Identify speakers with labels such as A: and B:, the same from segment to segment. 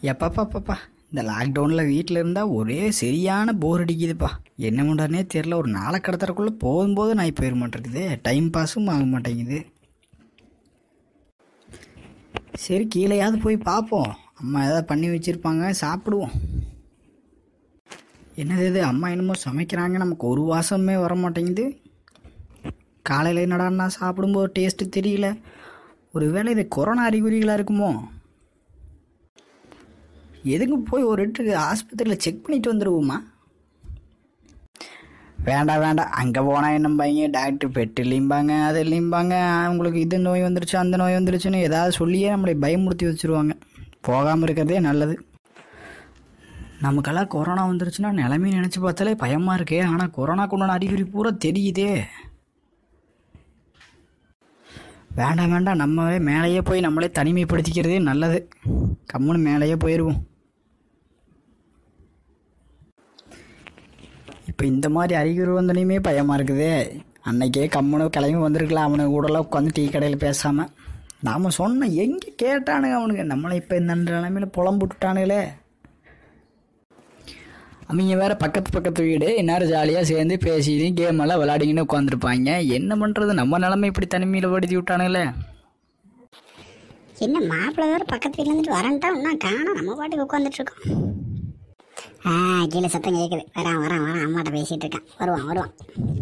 A: எப்பப்பாப்பாப்பா இந்த லாக்டவுனில் வீட்டில் இருந்தால் ஒரே சரியான போர் அடிக்குதுப்பா என்ன பண்ணுறதுனே தெரில ஒரு நாளை கடத்துறக்குள்ளே போகும்போது நான் போயிட மாட்டேங்குது டைம் பாஸும் ஆக மாட்டேங்குது சரி கீழேயாவது போய் பார்ப்போம் அம்மா ஏதாவது பண்ணி வச்சுருப்பாங்க சாப்பிடுவோம் என்னது இது அம்மா என்னமோ சமைக்கிறாங்க நமக்கு ஒரு வாசமே வர மாட்டேங்குது காலையில் என்னடான்னா சாப்பிடும்போது டேஸ்ட்டு தெரியல ஒருவேளை இது கொரோனா அறிகுறிகளாக இருக்குமோ எதுக்கு போய் ஒரு எட்டு ஆஸ்பத்திரியில் செக் பண்ணிட்டு வந்துடுவோமா வேண்டாம் வேண்டாம் அங்கே போனால் என்னம்பாங்க டாக்டர் பெட்டு இல்லைம்பாங்க அது இல்லைம்பாங்க உங்களுக்கு இது நோய் வந்துருச்சு அந்த நோய் வந்துருச்சுன்னு ஏதாவது சொல்லியே நம்மளை பயமுறுத்தி வச்சுருவாங்க போகாமல் இருக்கிறதே நல்லது நமக்கெல்லாம் கொரோனா வந்துருச்சுன்னா நிலைமையை நினச்சி பார்த்தாலே பயமாக இருக்கே ஆனால் கொரோனாக்கு உண்டான அறிகுறி பூரா தெரியுதே வேண்டாம் வேண்டாம் நம்மளே மேலேயே போய் நம்மளே தனிமைப்படுத்திக்கிறதே நல்லது கம்முன்னு மேலேயே போயிடுவோம் இப்போ இந்த மாதிரி அறிகுறி வந்தனையுமே பயமாக இருக்குதே அன்னைக்கே கம்முனு கிளம்பி வந்திருக்கலாம் அவனுக்கு கூடலாம் உட்காந்து டீ கடையில் பேசாமல் நாம் சொன்ன எங்கே கேட்டானுங்க அவனுங்க நம்மளை இப்போ இந்த நிலைமையில புலம்புட்டுட்டானுங்களே அவங்க வேற பக்கத்து பக்கத்து வீடு எல்லாரும் ஜாலியாக சேர்ந்து பேசிட்டு கேம் எல்லாம் விளையாடிங்கன்னு உட்காந்துருப்பாங்க என்ன பண்ணுறது நம்ம நிலைமை இப்படி தனிமையில் படுத்தி விட்டானுங்களே
B: என்ன மாப்பிள்ளை வேறு பக்கத்து வீட்டில் இருந்துட்டு வரேன்ட்டா இன்னும் காணோம் நம்ம பாட்டுக்கு உட்காந்துட்டு இருக்கோம் ஆ கீழே சத்தம் கேட்குது வரான் வரான் வரான் அம்மாட்ட பேசிகிட்டு இருக்கான் வருவான் வருவான்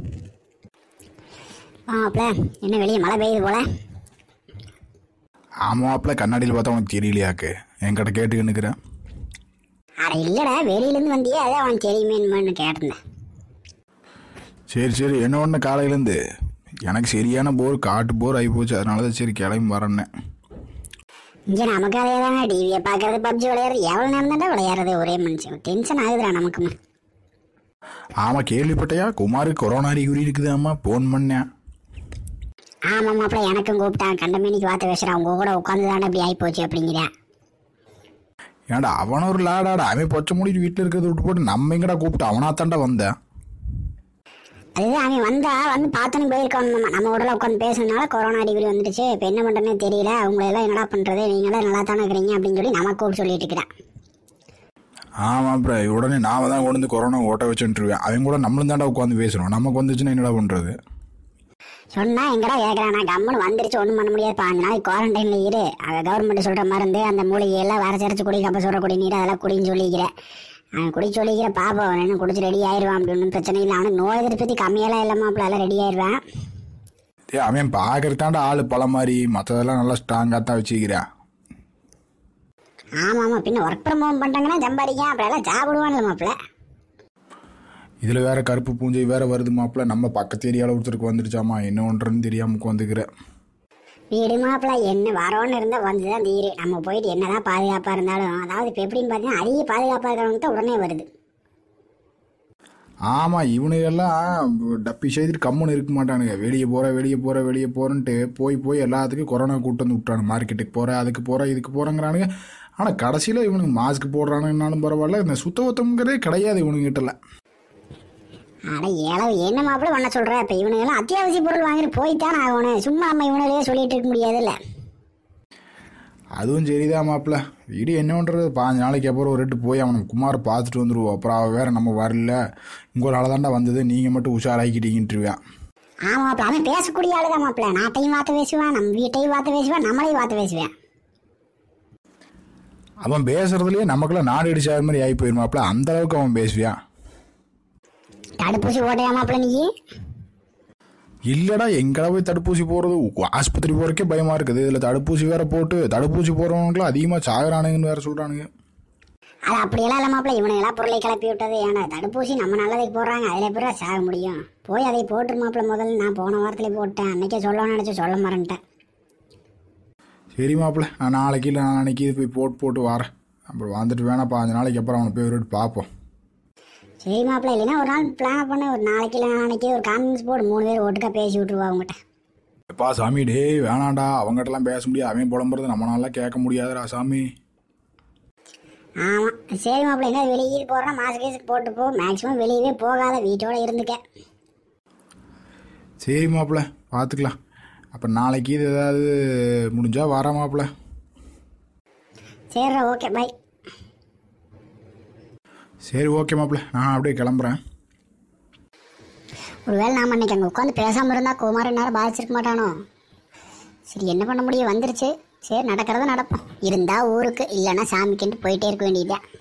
B: ஆ மாப்பிள்ள என்ன வெளியே மழை பெய்யுது போல
C: ஆமாப்பில் கண்ணாடியில் பார்த்தா உனக்கு தெரியலையாக்கு என்கிட்ட கேட்டுக்கின்னு இருக்கிறேன்
B: அட இல்லைடா வெளியிலேருந்து வந்தியே அதான் அவன் தெரியுமேன்னு கேட்டிருந்தேன்
C: சரி சரி என்ன ஒன்று காலையிலேருந்து எனக்கு சரியான போர் காட்டு போர் ஆகி போச்சு அதனால தான் சரி கிளம்பி வரேன்னு
B: இங்கே நமக்கு அதே தானே டிவியை பார்க்கறது பப்ஜி விளையாடுறது எவ்வளோ நேரம் தானே விளையாடுறது ஒரே மனுஷன் டென்ஷன் ஆகுதுடா நமக்குமா
C: ஆமாம் கேள்விப்பட்டையா குமாருக்கு கொரோனா அறிகுறி இருக்குதாம்மா ஃபோன் பண்ணேன்
B: ஆமாம் மாப்பிள்ள எனக்கும் கூப்பிட்டான் கண்டமேனிக்கு வார்த்தை பேசுகிறான் உங்க கூட உட்காந்து தானே இப்படி ஆகிப்போச்சு அப்படிங்கிறேன்
C: ஏன்டா அவன ஒரு லாடாடா அவன் பொச்சை மூடிட்டு வீட்டில் இருக்கிறத விட்டு போட்டு நம்ம எங்கடா கூப்பிட்டு அவனா தாண்டா வந்தேன்
B: அதுதான் அவன் வந்தா வந்து பார்த்தோன்னு போயிருக்கான் நம்ம நம்ம உடல உட்காந்து பேசுனதுனால கொரோனா அறிகுறி வந்துடுச்சு இப்போ என்ன பண்ணுறதுனே தெரியல அவங்கள எல்லாம் என்னடா பண்ணுறது நீங்களாம் நல்லா தானே இருக்கிறீங்க அப்படின்னு சொல்லி நம்ம கூப்பிட்டு சொல்லிட்டு இருக்கிறேன்
C: ஆமாம் அப்புறம் உடனே நாம தான் கொண்டு வந்து கொரோனா ஓட்ட வச்சுட்டுருவேன் அவன் கூட நம்மளும் தாண்டா உட்காந்து பேசுகிறோம் நமக்கு வந்துச்சுன்னா என்னடா பண்ணுறது
B: சொன்னா எங்கடா கேட்குறான் நான் கம்முன்னு வந்துருச்சு ஒன்றும் பண்ண முடியாது பாஞ்சு நாளைக்கு குவாரண்டைன்ல இரு அவன் கவர்மெண்ட் சொல்கிற மருந்து அந்த மூலிகை எல்லாம் வர சரிச்சு குடி கப்ப சொல்கிற குடி நீர் அதெல்லாம் குடின்னு சொல்லிக்கிறேன் அவன் குடி சொல்லிக்கிற பாப்பா அவன் என்ன குடிச்சு ரெடி ஆயிடுவான் அப்படின்னு பிரச்சனை இல்லை அவனுக்கு நோய் எதிர்ப்பு பற்றி கம்மியெல்லாம் இல்லாமல் எல்லாம் ரெடி ஆயிடுவான்
C: ஏ அவன் பார்க்கறதாண்டா ஆள் பல மாதிரி மற்றதெல்லாம் நல்லா ஸ்ட்ராங்காக தான் வச்சுக்கிறேன்
B: ஆமாம் ஆமாம் பின்ன ஒர்க் ஃப்ரம் ஹோம் பண்ணுறாங்கன்னா சம்பாதிக்கான் அப்புறம் எல்லாம் சாப்பிடுவான்ல மாப்பிள்ள
C: இதில் வேற கருப்பு பூஞ்சை வேற வருது மாப்பிள்ள நம்ம பக்கத்து ஏரியாவில் ஒருத்தருக்கு வந்துருச்சாமா என்ன ஒன்றுன்னு தெரியாமல் உட்காந்துக்கிறேன்
B: வீடு மாப்பிள்ள என்ன வரோன்னு இருந்தால் வந்து தான் தீரு நம்ம போயிட்டு என்னதான் பாதுகாப்பாக இருந்தாலும் அதாவது இப்போ எப்படின்னு பார்த்தீங்கன்னா அதிக பாதுகாப்பாக இருக்கிறவங்க தான் உடனே வருது
C: ஆமாம் இவனுங்கெல்லாம் டப்பி செய்துட்டு கம்முன்னு இருக்க மாட்டானுங்க வெளியே போகிற வெளியே போகிற வெளியே போகிறன்ட்டு போய் போய் எல்லாத்துக்கும் கொரோனா கூட்டு வந்து விட்டானு மார்க்கெட்டுக்கு போகிறேன் அதுக்கு போகிறேன் இதுக்கு போகிறேங்கிறானுங்க ஆனால் கடைசியில் இவனுக்கு மாஸ்க் போடுறானுங்கனாலும் பரவாயில்ல இந்த சுத்தபத்தம்ங்கிறதே கிடையாது இவனுங்கிட்டலாம்
B: அட ஏழவு என்ன மாப்பிள்ள பண்ண சொல்ற இப்போ இவனுங்கெல்லாம் அத்தியாவசிய பொருள் வாங்கிட்டு போய்த்தானே ஆகணும் சும்மா நம்ம இவனுங்களே சொல்லிட்டு இருக்க முடியாதுல்ல
C: அதுவும் சரிதான் மாப்பிள்ள வீடு என்ன பண்ணுறது பாஞ்சு நாளைக்கு அப்புறம் ஒரு ரெட்டு போய் அவனுக்கு குமார் பார்த்துட்டு வந்துடுவோம் அப்புறம் அவன் வேற நம்ம வரல உங்களால் தாண்டா வந்தது நீங்கள் மட்டும் உஷாராக்கிட்டீங்கன்ட்டுருவேன்
B: ஆமா மாப்பிள்ள அவன் பேசக்கூடிய ஆளு தான் மாப்பிள்ள நாட்டையும் வார்த்தை பேசுவான் நம்ம வீட்டையும் வார்த்தை பேசுவான் நம்மளையும் வார்த்தை பேசுவேன்
C: அவன் பேசுறதுலயே நமக்குலாம் நாடு அடிச்சாத மாதிரி ஆகி போயிருமாப்ல அந்த அளவுக்கு அவன் பேசுவியான்
B: தடுப்பூசி போட்டையா மாப்பிள்ள நீ
C: இல்லடா எங்கடா போய் தடுப்பூசி போடுறது உ- ஆஸ்பத்திரி போறதுக்கே பயமா இருக்குது இதுல தடுப்பூசி வேற போட்டு தடுப்பூசி போடுறவங்களுக்குலாம் அதிகமா சாகுறானுங்கன்னு வேற சொல்றானுங்க
B: அது அப்படியெல்லாம் இல்லை மாப்பிள்ள இவனுங்கெல்லாம் பொருளை கிளப்பி விட்டது ஏன்னா தடுப்பூசி நம்ம நல்லதுக்கு போடுறாங்க அதில் பிறகு சாக முடியும் போய் அதை போட்டு மாப்பிள்ள முதல்ல நான் போன வாரத்திலே போட்டேன் அன்னைக்கே சொல்லணும்னு நினச்சி சொல்ல மறந்துட்டேன்
C: சரி மாப்பிள்ள நான் நாளைக்கு இல்லை நாளைக்கு இது போய் போட்டு போட்டு வரேன் அப்புறம் வந்துட்டு வேணா பாஞ்சு நாளைக்கு அப்புறம் அவனை போய் விட்டு பார்ப்போம்
B: சரி மாப்பிள்ள இல்லைன்னா ஒரு நாள் பிளான் பண்ண ஒரு நாளைக்கு இல்லை நாளைக்கு ஒரு கான்ஃபரன்ஸ் போர்டு மூணு பேர் ஒட்டுக்கா பேசி விட்டுருவா அவங்ககிட்ட
C: எப்பா சாமி டேய் வேணாண்டா அவங்ககிட்டலாம் பேச முடியாது அவன் புலம்புறது நம்ம நல்லா கேட்க முடியாதுடா சாமி
B: ஆமாம் சரி மாப்பிள்ள என்ன வெளியே போகிறோன்னா மாசு கேஸுக்கு போட்டு போ மேக்ஸிமம் வெளியவே போகாத வீட்டோட இருந்துக்க
C: சரி மாப்பிள்ள பார்த்துக்கலாம் அப்போ நாளைக்கு இது ஏதாவது முடிஞ்சா வரேன் மாப்பிள்ள
B: சரிடா ஓகே பை
C: சரி ஓகே மாப்பிள்ள நான் அப்படியே கிளம்புறேன்
B: ஒருவேளை நாம அன்னைக்கு அங்கே உட்காந்து பேசாமல் இருந்தால் குமார் நேரம் பாதிச்சிருக்க மாட்டானோ சரி என்ன பண்ண முடியும் வந்துருச்சு சரி நடக்கிறத நடப்போம் இருந்தா ஊருக்கு இல்லைன்னா சாமிக்குன்ட்டு போயிட்டே இருக்க வேண்டியதுதான்